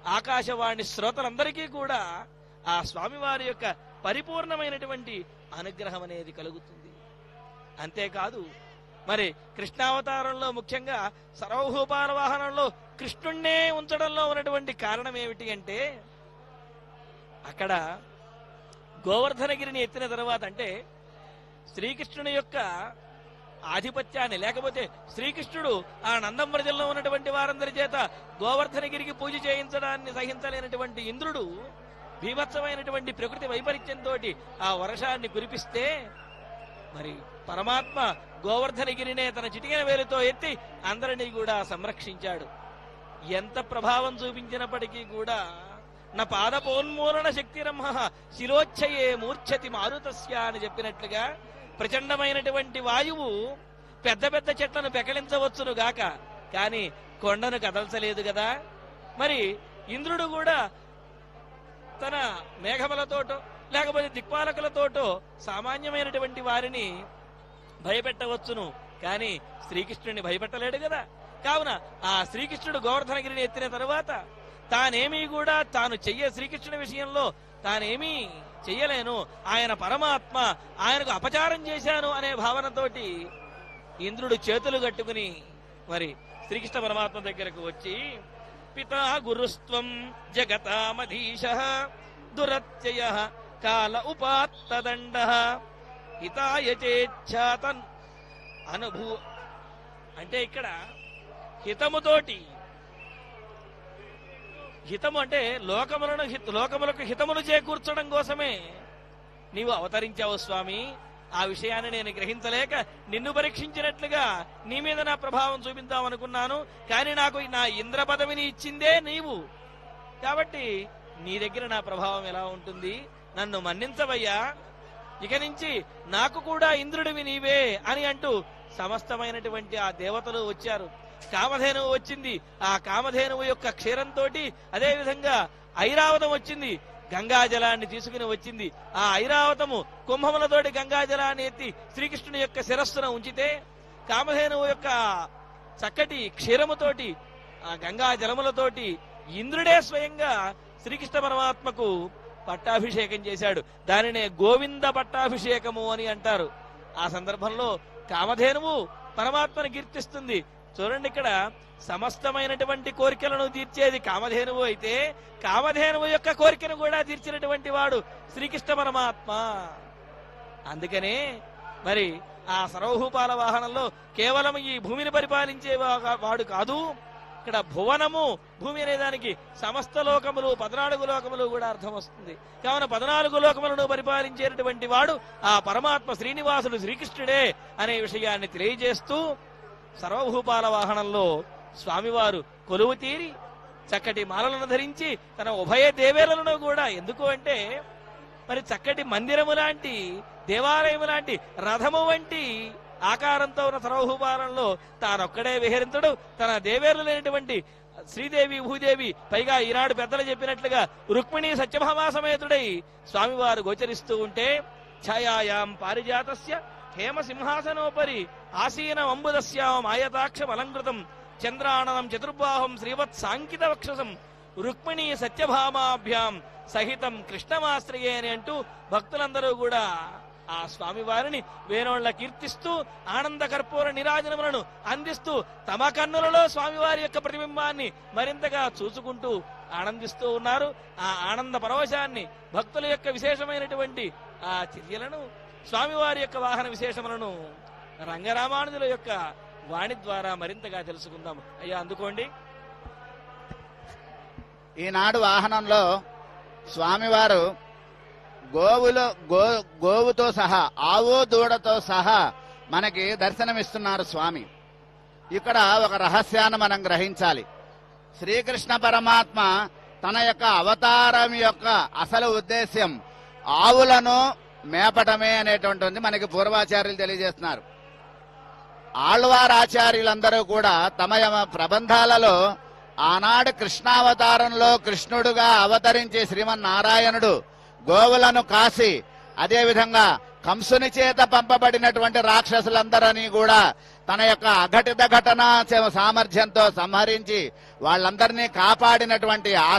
ఆకాశవాణి శ్రోతలందరికీ కూడా ఆ స్వామివారి యొక్క పరిపూర్ణమైనటువంటి అనుగ్రహం అనేది కలుగుతుంది అంతేకాదు మరి కృష్ణావతారంలో ముఖ్యంగా సర్వభూపాల వాహనంలో కృష్ణుణ్ణే ఉంచడంలో ఉన్నటువంటి కారణం ఏమిటి అంటే అక్కడ గోవర్ధనగిరిని ఎత్తిన తర్వాత అంటే శ్రీకృష్ణుని యొక్క ఆధిపత్యాన్ని లేకపోతే శ్రీకృష్ణుడు ఆ నందమృజంలో ఉన్నటువంటి వారందరి చేత గోవర్ధనగిరికి పూజ చేయించడాన్ని సహించలేనటువంటి ఇంద్రుడు భీభత్సమైనటువంటి ప్రకృతి వైపరీత్యంతో ఆ వర్షాన్ని కురిపిస్తే మరి పరమాత్మ గోవర్ధనగిరినే తన చిటికిన వేలుతో ఎత్తి అందరినీ కూడా సంరక్షించాడు ఎంత ప్రభావం చూపించినప్పటికీ కూడా నా పాదపోన్మూలన శక్తిరమ్మ శిలోచ్ఛయే మూర్ఛతి మారుతస్య అని చెప్పినట్లుగా ప్రచండమైనటువంటి వాయువు పెద్ద పెద్ద చెట్లను పెకలించవచ్చును గాక కానీ కొండను కదల్చలేదు కదా మరి ఇంద్రుడు కూడా తన మేఘములతోటో లేకపోతే దిక్పాలకులతోటో సామాన్యమైనటువంటి వారిని భయపెట్టవచ్చును కానీ శ్రీకృష్ణుడిని భయపెట్టలేడు కదా కావున ఆ శ్రీకృష్ణుడు గోవర్ధనగిరిని ఎత్తిన తరువాత తానేమీ కూడా తాను చెయ్య శ్రీకృష్ణుడి విషయంలో తానేమీ చెయ్యలేను ఆయన పరమాత్మ ఆయనకు అపచారం చేశాను అనే భావనతోటి ఇంద్రుడు చేతులు కట్టుకుని మరి శ్రీకృష్ణ పరమాత్మ దగ్గరకు వచ్చి పితా గురుస్త్వం జగతామధీశ దురత్యయ కాల ఉపాత్తదండ హితాయచేచ్ఛాతన్ అనుభూ అంటే ఇక్కడ హితముతోటి హితము అంటే లోకములను హిత లోకములకు హితమును చేకూర్చడం కోసమే నీవు అవతరించావు స్వామి ఆ విషయాన్ని నేను గ్రహించలేక నిన్ను పరీక్షించినట్లుగా నీ మీద నా ప్రభావం చూపిద్దాం అనుకున్నాను కానీ నాకు నా ఇంద్ర పదవిని ఇచ్చిందే నీవు కాబట్టి నీ దగ్గర నా ప్రభావం ఎలా ఉంటుంది నన్ను మన్నించవయ్యా ఇక నుంచి నాకు కూడా ఇంద్రుడివి నీవే అని అంటూ సమస్తమైనటువంటి ఆ దేవతలు వచ్చారు కామధేనువు వచ్చింది ఆ కామధేనువు యొక్క క్షీరంతో అదే విధంగా ఐరావతం వచ్చింది గంగా జలాన్ని తీసుకుని వచ్చింది ఆ ఐరావతము కుంభములతోటి గంగా జలాన్ని ఎత్తి శ్రీకృష్ణుని యొక్క శిరస్సున ఉంచితే కామధేనువు యొక్క చక్కటి క్షీరముతోటి ఆ గంగా జలములతోటి ఇంద్రుడే స్వయంగా శ్రీకృష్ణ పరమాత్మకు పట్టాభిషేకం చేశాడు దానినే గోవింద పట్టాభిషేకము అని అంటారు ఆ సందర్భంలో కామధేనువు పరమాత్మను కీర్తిస్తుంది చూడండి ఇక్కడ సమస్తమైనటువంటి కోరికలను తీర్చేది కామధేనువు అయితే కామధేనువు యొక్క కోరికను కూడా తీర్చినటువంటి వాడు శ్రీకృష్ణ పరమాత్మ అందుకనే మరి ఆ సర్వభూపాల వాహనంలో కేవలం ఈ భూమిని పరిపాలించే వా- వాడు కాదు ఇక్కడ భువనము భూమి అనే దానికి సమస్త లోకములు పద్నాలుగు లోకములు కూడా అర్థం వస్తుంది కావున పద్నాలుగు లోకములను పరిపాలించేటటువంటి వాడు ఆ పరమాత్మ శ్రీనివాసుడు శ్రీకృష్ణుడే అనే విషయాన్ని తెలియజేస్తూ సర్వభూపాల వాహనంలో స్వామివారు కొలువు తీరి చక్కటి మాలలను ధరించి తన ఉభయ దేవేలను కూడా ఎందుకు అంటే మరి చక్కటి మందిరము లాంటి దేవాలయము లాంటి రథము వంటి ఆకారంతో ఉన్న సర్వభూపాలంలో తానొక్కడే విహరించడు తన దేవేరులు లేనటువంటి శ్రీదేవి భూదేవి పైగా ఈనాడు పెద్దలు చెప్పినట్లుగా రుక్మిణి సత్యభామా సమేతుడై స్వామివారు గోచరిస్తూ ఉంటే ఛాయాయాం పారిజాతస్య హేమ సింహాసనోపరి ఆసీనం అంబుదస్యాం ఆయతాక్షం అలంకృతం చంద్రాణనం చతుర్బాహం శ్రీవత్ సాంకిత వక్షసం రుక్మిణి సత్యభామాభ్యాం సహితం కృష్ణమాశ్రయే అని అంటూ భక్తులందరూ కూడా ఆ స్వామివారిని వేణోళ్ల కీర్తిస్తూ ఆనంద కర్పూర నిరాజనములను అందిస్తూ తమ కన్నులలో స్వామివారి యొక్క ప్రతిబింబాన్ని మరింతగా చూసుకుంటూ ఆనందిస్తూ ఉన్నారు ఆ ఆనంద పరవశాన్ని భక్తుల యొక్క విశేషమైనటువంటి ఆ చర్యలను స్వామివారి యొక్క వాహన విశేషములను రంగరామానుజుల యొక్క వాణి ద్వారా మరింతగా తెలుసుకుందాం అయ్యా అందుకోండి ఈనాడు వాహనంలో స్వామివారు గోవులో గో గోవుతో సహా ఆవు దూడతో సహా మనకి దర్శనమిస్తున్నారు స్వామి ఇక్కడ ఒక రహస్యాన్ని మనం గ్రహించాలి శ్రీకృష్ణ పరమాత్మ తన యొక్క అవతారం యొక్క అసలు ఉద్దేశ్యం ఆవులను మేపటమే అనేటువంటిది మనకి పూర్వాచార్యులు తెలియజేస్తున్నారు ఆళ్వార్ ఆచార్యులందరూ కూడా తమ యమ ప్రబంధాలలో ఆనాడు కృష్ణావతారంలో కృష్ణుడుగా అవతరించి శ్రీమన్నారాయణుడు గోవులను కాసి అదేవిధంగా కంసుని చేత పంపబడినటువంటి రాక్షసులందరినీ కూడా తన యొక్క అఘటిత ఘటన సామర్థ్యంతో సంహరించి వాళ్ళందరినీ కాపాడినటువంటి ఆ